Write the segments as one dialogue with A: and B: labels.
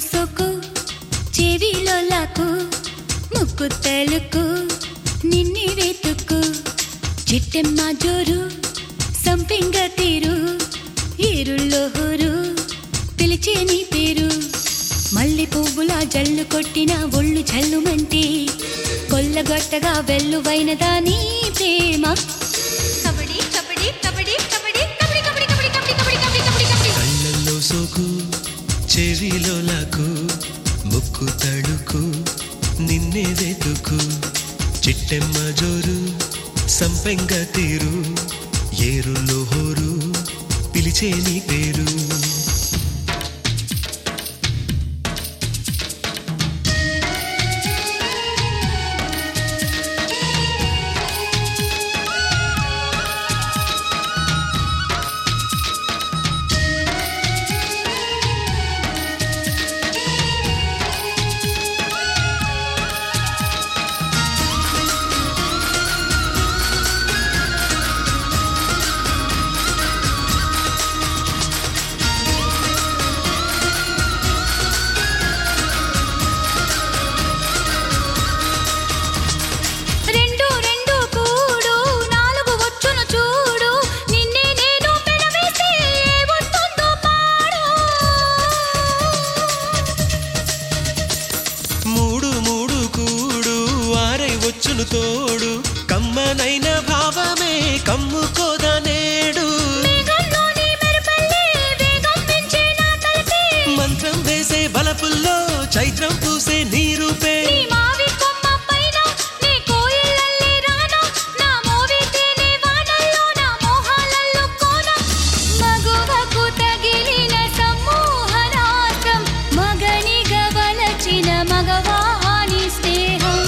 A: సోకు చెవిలో లాకు ముక్కు తలుకు నిన్ని వెతుకు చిట్టెమ్మ జోరు సంపింగ తీరు ఏరుల్లో హోరు పిలిచే నీ పేరు మల్లె పువ్వులా జల్లు కొట్టిన ఒళ్ళు జల్లుమంటే కొల్లగొట్టగా వెల్లువైనదా నీ ప్రేమ కబడ్డీ కబడ్డీ కబడ్డీ కబడ్డీ కబడ్డీ కబడ్డీ కబడ్డీ కబడ్డీ కబడ్డీ కబడ్డీ కబడ్డీ
B: కళ్ళల్లో సోకు చెవిలో లాకు ముక్కు తడుకు నిన్నే వెతుకు చిట్టెమ్మ జోరు సంపెంగ తీరు ఏరులో హోరు పిలిచే నీ పేరు
A: రెండు రెండు కూడు నాలుగు వచ్చును చూడు నిన్నే నేను పెనవేస్తే ఏమొస్తుందో పాడు
B: మూడు మూడు కూడు ఆరై వచ్చును తోడు కమ్మనైన భావమే కమ్ముకోదా నేడు
A: మేఘంలోని మెరుపల్లే వేగం పెంచే నా తలపే
B: మంత్రం వేసే బలపుల్లో చైత్రం పూసే నీరుపే
A: నీ మావి కొమ్మ పైన నీ కోయిలల్లే రాను నా మోవితేనే వానల్లో నా మోహాలల్లో కోన మగువకు తగిలిన సమ్మోహనాస్త్రం మగనిగా వలచిన మగవాని స్నేహం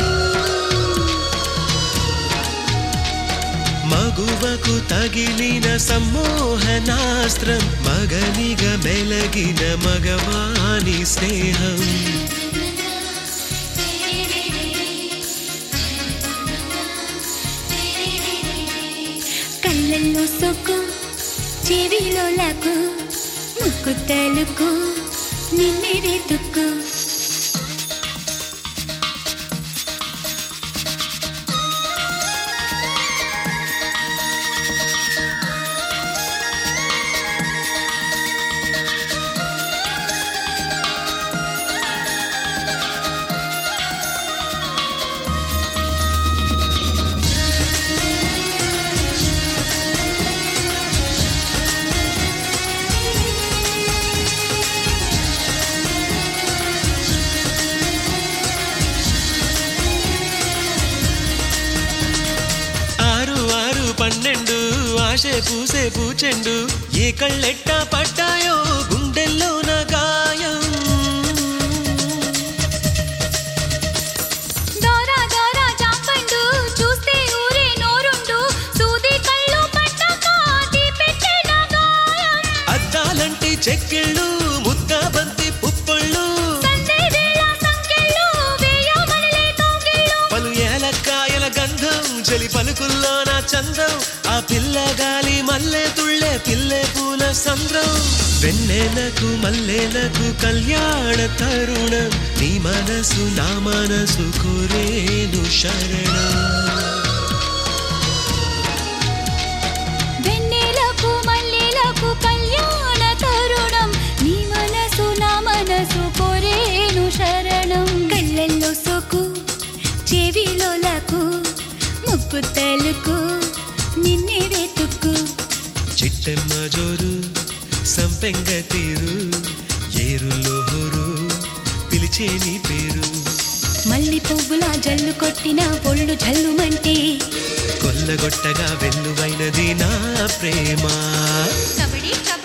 B: మగువకు తగిలిన సమ్మోహనాస్త్రం మగనిగ మెలగిన మగవాని స్నేహం
A: కళ్ళల్లో సొక్కు చెవిలో లాకు ముక్కు తలుకు నిన్నే వెతుక్కు
B: ఆరు ఆరు పన్నెండు ఆశ పూసే పూచెండు ఏ కళ్ళెట్టా పడ్డాయో గుండెల్లో నా గాయం
A: దోరా దోరా జాంపండు చూస్తే ఊరే నోరుండు సూది కళ్ళు పట్టాక పెట్టే నా గాయం
B: అద్దాలంటి చెక్కిళ్ళు ముద్దాబంతి పుప్పళ్ళు
A: సందే వేళ సంకెళ్ళు వేయమనలే కౌగిళ్ళు
B: పలు ఏలక్కాయల గంధం చలి పలుకుల్లో నా చందం ఆ పిల్ల గాలి మల్లె తుళ్ళే పిల్లె పూల సంద్రం వెన్నెలకు మల్లెలకు కళ్యాణ తరుణం నీ మనసు నా మనసు కోరేను శరణం
A: వెన్నెలకు మల్లెలకు కళ్యాణ తరుణం నీ మనసు నా మనసు కోరేను శరణం కళ్ళల్లో సోకు చెవిలో లాకు ముక్కు తలుకు నిన్నే వెతుక్కు
B: చిట్టెమ్మ జోరు సంపెంగ తీరు ఏరులో హోరు పిలిచే నీ పేరు
A: మల్లి పువ్వులా జల్లు కొట్టిన ఒళ్ళు జల్లుమంటే
B: కొల్లగొట్టగా వెన్నువైనది నా ప్రేమ
A: కబడ్డీ కబడ్డీ